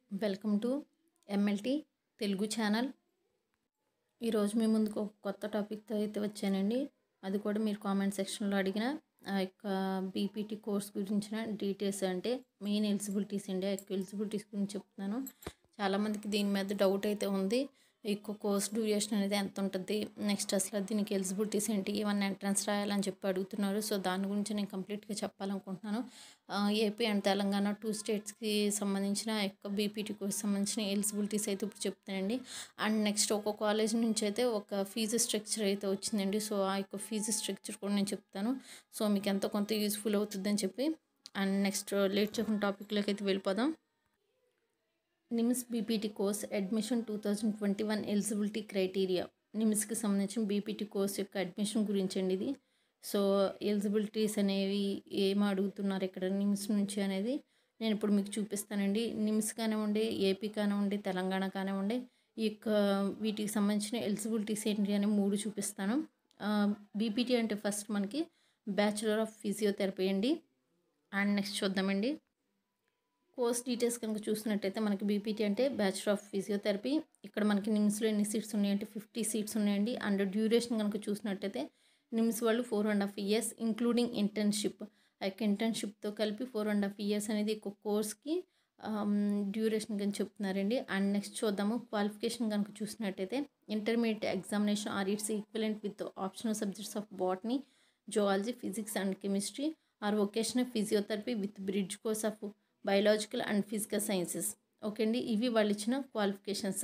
welcome to MLT Telugu channel ఈరోజు మీ ముందుకు ఒక కొత్త టాపిక్తో అయితే వచ్చానండి అది కూడా మీరు కామెంట్ సెక్షన్లో అడిగిన ఆ యొక్క బీపీటీ కోర్స్ గురించిన డీటెయిల్స్ అంటే మెయిన్ ఎలిజిబిలిటీస్ అండి ఆ యొక్క ఎలిజిబిలిటీస్ గురించి చెప్తున్నాను చాలామందికి దీని మీద డౌట్ అయితే ఉంది ఎక్కువ కోర్స్ డ్యూరేషన్ అనేది ఎంత ఉంటుంది నెక్స్ట్ అసలు దీనికి ఎలిజిబిలిటీస్ ఏంటి ఏమన్నా ఎంట్రన్స్ రాయాలని చెప్పి అడుగుతున్నారు సో దాని గురించి నేను కంప్లీట్గా చెప్పాలనుకుంటున్నాను ఏపీ అండ్ తెలంగాణ టూ స్టేట్స్కి సంబంధించిన యొక్క బీపీటీ కోర్స్ సంబంధించిన ఎలిజిబిలిటీస్ అయితే ఇప్పుడు చెప్తానండి అండ్ నెక్స్ట్ ఒక కాలేజ్ నుంచి అయితే ఒక ఫీజు స్ట్రక్చర్ అయితే వచ్చిందండి సో ఆ యొక్క ఫీజు స్ట్రక్చర్ కూడా నేను చెప్తాను సో మీకు ఎంతో కొంత యూస్ఫుల్ అవుతుందని చెప్పి అండ్ నెక్స్ట్ లేట్ చెప్పిన టాపిక్లోకి అయితే వెళ్ళిపోదాం NIMS BPT course admission two thousand twenty one eligibility criteria నిమ్స్కి సంబంధించిన బీపీటీ కోర్స్ యొక్క అడ్మిషన్ గురించి అండి ఇది సో ఎలిజిబిలిటీస్ అనేవి ఏం అడుగుతున్నారు ఇక్కడ నిమ్స్ నుంచి అనేది నేను ఇప్పుడు మీకు చూపిస్తానండి నిమ్స్ కానివ్వండి ఏపీ కానివ్వండి తెలంగాణ కానివ్వండి ఈ యొక్క వీటికి సంబంధించిన ఎలిజిబిలిటీస్ ఏంటి అని మూడు చూపిస్తాను బీపీటీ అంటే ఫస్ట్ మనకి బ్యాచులర్ ఆఫ్ ఫిజియోథెరపీ అండి అండ్ నెక్స్ట్ చూద్దామండి కోర్స్ డీటెయిల్స్ కనుక చూసినట్టయితే మనకి బీపీటీ అంటే బ్యాచులర్ ఆఫ్ ఫిజియోథెరపీ ఇక్కడ మనకి నిమ్స్లో ఎన్ని సీట్స్ ఉన్నాయంటే ఫిఫ్టీ సీట్స్ ఉన్నాయండి అండ్ డ్యూరేషన్ కనుక చూసినట్టయితే నిమ్స్ వాళ్ళు four and half years including internship ఆ యొక్క ఇంటర్న్షిప్తో కలిపి ఫోర్ అండ్ హాఫ్ ఇయర్స్ అనేది ఒక కోర్స్కి డ్యూరేషన్ కనుక చెప్తున్నారండి అండ్ నెక్స్ట్ చూద్దాము క్వాలిఫికేషన్ కనుక చూసినట్టయితే intermediate examination or its equivalent with optional subjects of botany zoology physics and chemistry or vocational physiotherapy with bridge course of biological and physical sciences okay అండి ఇవి వాళ్ళు ఇచ్చిన క్వాలిఫికేషన్స్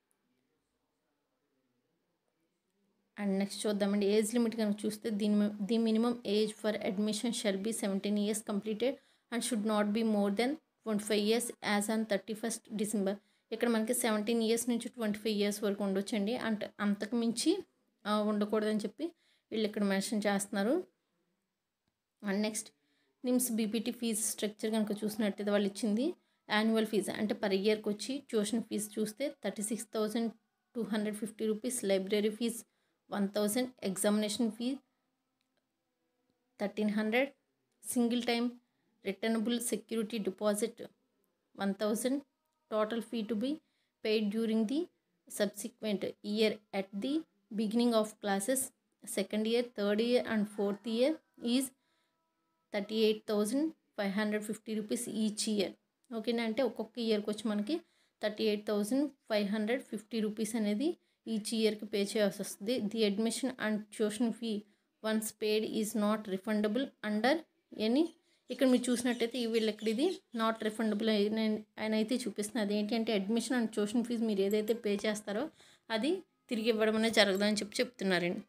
అండ్ నెక్స్ట్ చూద్దామండి age limit కనుక చూస్తే దీని the minimum age for admission shall be seventeen years completed and should not be more than twenty five years as on thirty first December ఇక్కడ మనకి సెవెంటీన్ ఇయర్స్ నుంచి twenty five years వరకు ఉండొచ్చండి అంటే అంతకు మించి ఉండకూడదని చెప్పి వీళ్ళు ఇక్కడ మెన్షన్ చేస్తున్నారు and next NIMS BPT fees structure కనుక చూసినట్టయితే వాళ్ళు ఇచ్చింది యాన్యువల్ ఫీజు అంటే పర్ ఇయర్కి వచ్చి ట్యూషన్ ఫీజు చూస్తే thirty six thousand two hundred fifty rupees library fees one thousand examination fee thirteen hundred single time returnable security deposit one thousand total fee to be paid during the subsequent year at the beginning of classes second year third year and fourth year is thirty eight thousand five hundred fifty rupees each year ఓకేనా అంటే ఒక్కొక్క ఇయర్కి వచ్చి మనకి thirty eight thousand five hundred fifty rupees అనేది each ఇయర్కి pay చేయాల్సి వస్తుంది the admission and tuition fee once paid is not refundable under any ఇక్కడ మీరు చూసినట్టయితే వీళ్ళు ఇక్కడ ఇది నాట్ రిఫండబుల్ ఆయన అయితే చూపిస్తుంది అది ఏంటంటే అడ్మిషన్ అండ్ ట్యూషన్ ఫీజు మీరు ఏదైతే పే చేస్తారో అది తిరిగి ఇవ్వడం అనేది జరగదని చెప్పి చెప్తున్నారండి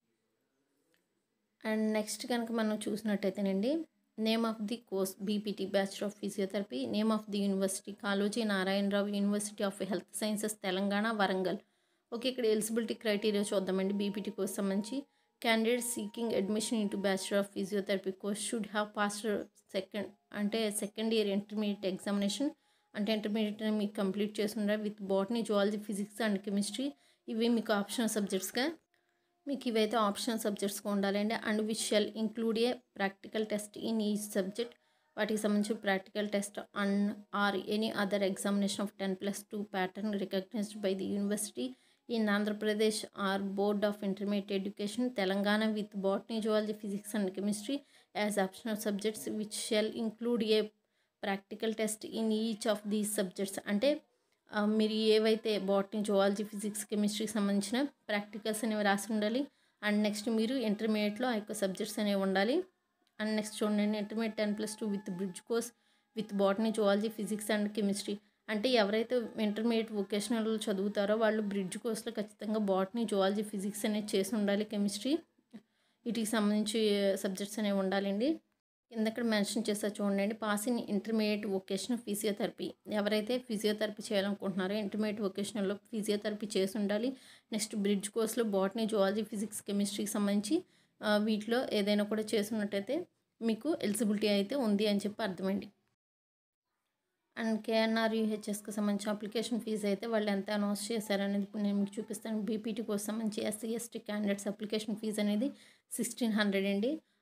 అండ్ నెక్స్ట్ కనుక మనం చూసినట్టయితేనండి name of the course BPT bachelor of physiotherapy name of the university Kaloji Narayanarao university of health sciences Telangana Warangal okay ఇక్కడ ఎలిజిబిలిటీ క్రైటీరియా చూద్దామండి బీపీటీ కోర్స్ సంబంధించి candidate seeking admission into bachelor of physiotherapy course should have passed second అంటే second year intermediate examination అంటే intermediate మీకు complete చేస్తుండే with botany zoology physics and chemistry ఇవి మీకు optional సబ్జెక్ట్స్గా మీకు ఇవైతే ఆప్షనల్ సబ్జెక్ట్స్గా ఉండాలండి and which shall include a practical test in ఈ సబ్జెక్ట్ వాటికి సంబంధించి practical test and or any other examination of ten plus two pattern recognised by the university in Andhra Pradesh are board of intermediate education Telangana with botany zoology physics and chemistry as optional subjects which shall include a practical test in each of these subjects అంటే మీరు ఏవైతే botany zoology physics కెమిస్ట్రీకి సంబంధించిన practicals అనేవి రాసి ఉండాలి and next మీరు ఇంటర్మీడియట్లో ఆ యొక్క సబ్జెక్ట్స్ అనేవి ఉండాలి అండ్ నెక్స్ట్ చూడండి intermediate ten plus two with bridge course with botany zoology physics and chemistry అంటే ఎవరైతే ఇంటర్మీడియట్ వొకేషనల్ చదువుతారో వాళ్ళు బ్రిడ్జ్ కోర్స్లో ఖచ్చితంగా బాటనీ జువాలజీ ఫిజిక్స్ అనేది చేసి ఉండాలి కెమిస్ట్రీ వీటికి సంబంధించి సబ్జెక్ట్స్ అనేవి ఉండాలండి కింద ఇక్కడ మెన్షన్ చేస్తా చూడండి pass in intermediate vocational physiotherapy ఎవరైతే ఫిజియోథెరపీ చేయాలనుకుంటున్నారో ఇంటర్మీడియట్ వొకేషనల్లో ఫిజియోథెరపీ చేసి ఉండాలి నెక్స్ట్ బ్రిడ్జ్ కోర్స్లో బాటనీ జువాలజీ ఫిజిక్స్ కెమిస్ట్రీకి సంబంధించి వీటిలో ఏదైనా కూడా చేస్తున్నట్టయితే మీకు ఎలిజిబిలిటీ అయితే ఉంది అని చెప్పి అర్థమండి అండ్ కేఎన్ఆర్ యూహెచ్ఎస్కి సంబంధించిన అప్లికేషన్ ఫీజు అయితే వాళ్ళు ఎంత అనౌన్స్ చేశారనేది ఇప్పుడు నేను మీకు చూపిస్తాను బీపీటీ కోసం సంబంధించి SC ST candidates application fees అనేది సిక్స్టీన్ హండ్రెడ్ అండి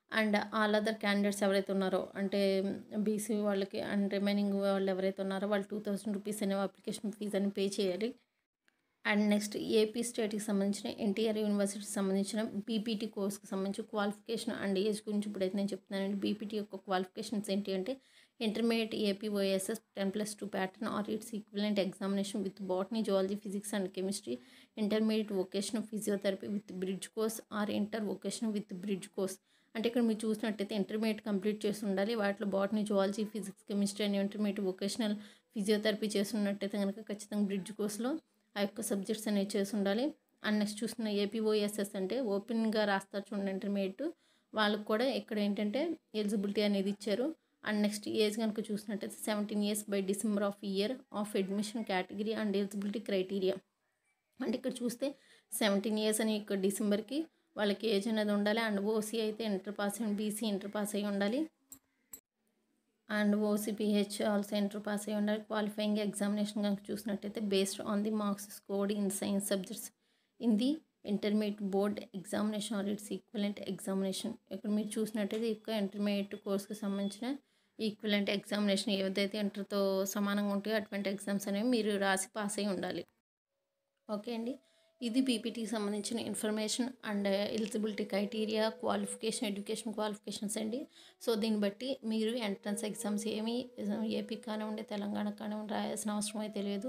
అండ్ ఆల్ అదర్ క్యాండిడేట్స్ ఎవరైతే ఉన్నారో అంటే బీసీ వాళ్ళకి అండ్ రిమైనింగ్ వాళ్ళు ఎవరైతే ఉన్నారో వాళ్ళు టూ థౌసండ్ రూపీస్ అనేవి అప్లికేషన్ ఫీజ్ అని పే చేయాలి అండ్ నెక్స్ట్ ఏపీ స్టేట్కి సంబంధించిన ఎన్టీఆర్ యూనివర్సిటీకి సంబంధించిన బీపీటీ కోర్స్కి సంబంధించి క్వాలిఫికేషన్ అండ్ ఏజ్ గురించి ఇప్పుడైతే నేను చెప్తున్నానండి బీపీటీ యొక్క క్వాలిఫికేషన్స్ ఏంటి అంటే intermediate AP OSS ten plus two pattern or its equivalent examination with botany zoology physics and chemistry intermediate vocational physiotherapy with bridge course or inter vocational with bridge course అంటే ఇక్కడ మీరు చూసినట్టయితే intermediate complete చేసి ఉండాలి వాటిలో botany zoology physics chemistry and intermediate vocational physiotherapy చేస్తున్నట్టయితే కనుక ఖచ్చితంగా బ్రిడ్జ్ కోర్స్లో ఆ యొక్క సబ్జెక్ట్స్ అనేవి చేసి ఉండాలి అండ్ నెక్స్ట్ చూస్తున్న ఏపీఓఎస్ఎస్ అంటే ఓపెన్గా రాస్తారు చూడండి ఇంటర్మీడియట్ వాళ్ళకి కూడా ఇక్కడ ఏంటంటే ఎలిజిబిలిటీ అనేది ఇచ్చారు అండ్ నెక్స్ట్ ఏజ్ కనుక చూసినట్టయితే seventeen years by December of year of admission category and eligibility criteria అంటే ఇక్కడ చూస్తే సెవెంటీన్ ఇయర్స్ అని ఇక్కడ డిసెంబర్కి వాళ్ళకి ఏజ్ అనేది ఉండాలి అండ్ ఓసీ అయితే inter pass and BC inter pass అయి ఉండాలి and OCPH also inter pass అయి ఉండాలి క్వాలిఫైయింగ్ ఎగ్జామినేషన్ కనుక చూసినట్టయితే based on the marks scored in science subjects in the intermediate board examination or its equivalent examination ఇక్కడ మీరు చూసినట్టయితే ఇక్కడ ఇంటర్మీడియట్ కోర్స్కి సంబంధించిన ఈక్వలెంట్ ఎగ్జామినేషన్ ఏదైతే ఇంటర్తో సమానంగా ఉంటాయో అటువంటి ఎగ్జామ్స్ అనేవి మీరు రాసి పాస్ అయి ఉండాలి ఓకే అండి ఇది బీపీటీకి సంబంధించిన information and eligibility criteria qualification education qualifications అండి సో దీన్ని బట్టి మీరు ఎంట్రన్స్ ఎగ్జామ్స్ ఏమి ఏపీ కానివ్వండి తెలంగాణ కానివ్వండి రాయాల్సిన అవసరం అయితే లేదు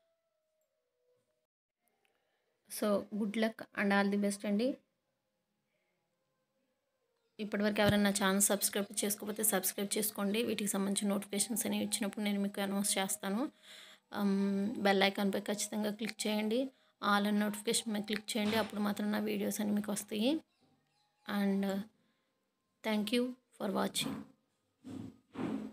so good luck and all the best అండి ఇప్పటివరకు ఎవరైనా ఛానల్ సబ్స్క్రైబ్ చేసుకోకపోతే సబ్స్క్రైబ్ చేసుకోండి వీటికి సంబంధించిన నోటిఫికేషన్స్ అనేవి ఇచ్చినప్పుడు నేను మీకు అనౌన్స్ చేస్తాను బెల్ ఐకాన్పై ఖచ్చితంగా క్లిక్ చేయండి ఆల్ అండ్ నోటిఫికేషన్ మీద క్లిక్ చేయండి అప్పుడు మాత్రం నా వీడియోస్ అన్ని మీకు వస్తాయి and thank you for watching